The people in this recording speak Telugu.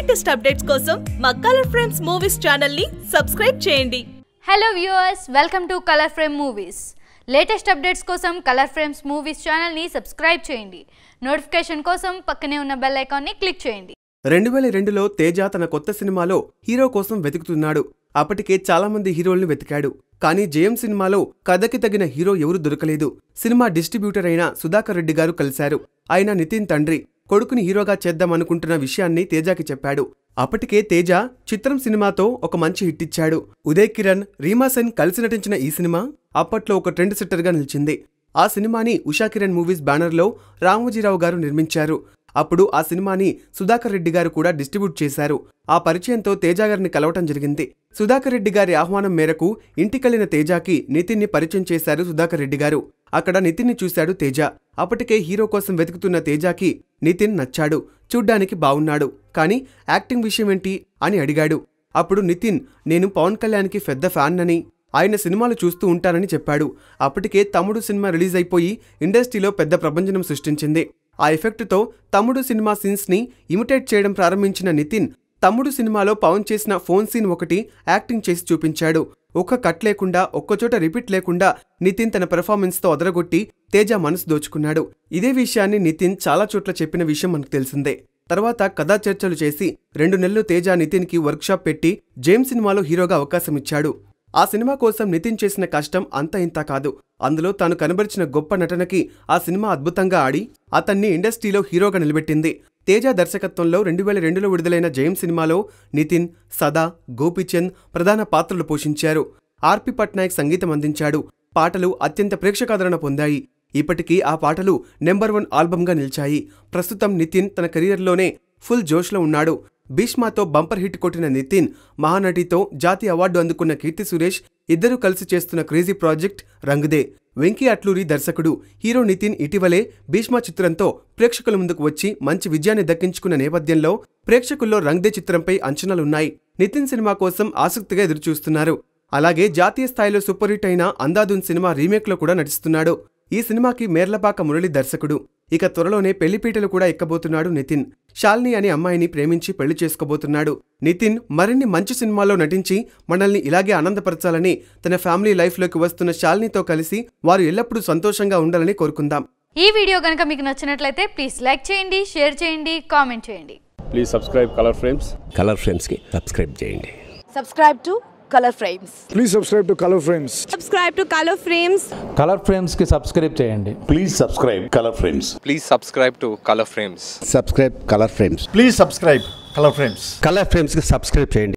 లేటెస్ట్ అప్డేట్స్ కోసం మా కలర్ ఫ్రేమ్స్ మూవీస్ ఛానల్ ని సబ్స్క్రైబ్ చేయండి hello viewers welcome to Color Frame Movies latest updates కోసం కలర్ ఫ్రేమ్స్ మూవీస్ ఛానల్ని సబ్స్క్రైబ్ చేయండి నోటిఫికేషన్ కోసం పక్కనే ఉన్న బెల్ ఐకాన్ని క్లిక్ చేయండి రెండు వేల రెండులో తేజ తన కొత్త సినిమాలో హీరో కోసం వెతుకుతున్నాడు అప్పటికే చాలా మంది హీరోల్ని వెతికాడు కానీ జయం సినిమాలో కథకి తగిన హీరో ఎవరు దొరకలేదు సినిమా డిస్ట్రిబ్యూటర్ అయిన సుధాకర్ రెడ్డి గారు కలిశారు ఆయన నితిన్ తండ్రి కొడుకుని హీరోగా చేద్దామనుకుంటున్న విషయాన్ని తేజాకి చెప్పాడు అప్పటికే తేజ చిత్రం సినిమాతో ఒక మంచి హిట్ ఇచ్చాడు ఉదయ్ కిరణ్ రీమా సెన్ కలిసి నటించిన ఈ సినిమా అప్పట్లో ఒక ట్రెండ్ సెట్టర్గా నిలిచింది ఆ సినిమాని ఉషా కిరణ్ మూవీస్ బ్యానర్లో రామోజీరావు గారు నిర్మించారు అప్పుడు ఆ సినిమాని సుధాకర్ రెడ్డి గారు కూడా డిస్ట్రిబ్యూట్ చేశారు ఆ పరిచయంతో తేజ గారిని కలవటం జరిగింది సుధాకర్ రెడ్డి గారి ఆహ్వానం మేరకు ఇంటికెళ్లిన తేజాకి నితిన్ని పరిచయం చేశారు సుధాకర్ రెడ్డి గారు అక్కడ నితిన్ని చూశాడు తేజ అప్పటికే హీరో కోసం వెతుకుతున్న తేజాకి నితిన్ నచ్చాడు చూడ్డానికి బావున్నాడు కానీ యాక్టింగ్ విషయం ఏంటి అని అడిగాడు అప్పుడు నితిన్ నేను పవన్ కళ్యాణ్కి పెద్ద ఫ్యాన్నని ఆయన సినిమాలు చూస్తూ ఉంటానని చెప్పాడు అప్పటికే తమ్ముడు సినిమా రిలీజ్ అయిపోయి ఇండస్ట్రీలో పెద్ద ప్రభంజనం సృష్టించింది ఆ ఎఫెక్ట్తో తమ్ముడు సినిమా సీన్స్ని ఇమిటేట్ చేయడం ప్రారంభించిన నితిన్ తమ్ముడు సినిమాలో పవన్ చేసిన ఫోన్ సీన్ ఒకటి యాక్టింగ్ చేసి చూపించాడు ఒక్క కట్ లేకుండా ఒక్కచోట రిపీట్ లేకుండా నితిన్ తన పెర్ఫార్మెన్స్తో అదరగొట్టి తేజ మనసు దోచుకున్నాడు ఇదే విషయాన్ని నితిన్ చాలా చోట్ల చెప్పిన విషయం మనకు తెలిసిందే తర్వాత కథా చర్చలు చేసి రెండు నెలలు తేజ నితిన్కి వర్క్షాప్ పెట్టి జేమ్స్ సినిమాలో హీరోగా అవకాశం ఇచ్చాడు ఆ సినిమా కోసం నితిన్ చేసిన కష్టం అంత ఇంత కాదు అందులో తాను కనబరిచిన గొప్ప నటనకి ఆ సినిమా అద్భుతంగా ఆడి అతన్ని ఇండస్ట్రీలో హీరోగా నిలబెట్టింది తేజ దర్శకత్వంలో రెండు వేల రెండులో విడుదలైన జయం సినిమాలో నితిన్ సదా గోపీచంద్ ప్రధాన పాత్రలు పోషించారు ఆర్పి పట్నాయక్ సంగీతం అందించాడు పాటలు అత్యంత ప్రేక్షకాదరణ పొందాయి ఇప్పటికీ ఆ పాటలు నెంబర్ వన్ ఆల్బంగా నిలిచాయి ప్రస్తుతం నితిన్ తన కెరియర్లోనే ఫుల్ జోష్లో ఉన్నాడు భీష్మాతో బంపర్ హిట్ కొట్టిన నితిన్ మహానటితో జాతీయ అవార్డు అందుకున్న కీర్తి సురేష్ ఇద్దరూ కలిసి చేస్తున్న క్రేజీ ప్రాజెక్ట్ రంగుదే వెంకీ అట్లూరి దర్శకుడు హీరో నితిన్ ఇటీవలే భీష్మా చిత్రంతో ప్రేక్షకుల ముందుకు వచ్చి మంచి విజయాన్ని దక్కించుకున్న నేపథ్యంలో ప్రేక్షకుల్లో రంగ్దే చిత్రంపై అంచనాలున్నాయి నితిన్ సినిమా కోసం ఆసక్తిగా ఎదురుచూస్తున్నారు అలాగే జాతీయ స్థాయిలో సూపర్ హిట్ అయిన అందాదున్ సినిమా రీమేక్లో కూడా నటిస్తున్నాడు ఈ సినిమాకి మేర్లపాక మురళి దర్శకుడు ఇక త్వరలోనే పెళ్లిపీటలు కూడా ఎక్కబోతున్నాడు నితిన్ శాలిని అనే అమ్మాయిని ప్రేమించి పెళ్లి చేసుకోబోతున్నాడు నితిన్ మరిన్ని మంచి సినిమాల్లో నటించి మనల్ని ఇలాగే ఆనందపరచాలని తన ఫ్యామిలీ లైఫ్లోకి వస్తున్న శాలినితో కలిసి వారు ఎల్లప్పుడూ సంతోషంగా ఉండాలని కోరుకుందాం ఈ వీడియో కనుక మీకు నచ్చినట్లయితే ప్లీజ్ లైక్ చేయండి షేర్ చేయండి కామెంట్ చేయండి please subscribe Color Frames Color ఫ్రేమ్స్కి సబ్స్క్రైబ్ చేయండి subscribe to color frames Please subscribe to Color Frames. Subscribe to Color Frames Color ఫ్రేమ్స్కి సబ్స్క్రైబ్ చేయండి Please subscribe Color Frames. Please subscribe to Color Frames. Subscribe Color Frames Please subscribe Color Frames. Color ఫ్రేమ్స్కి సబ్స్క్రైబ్ చేయండి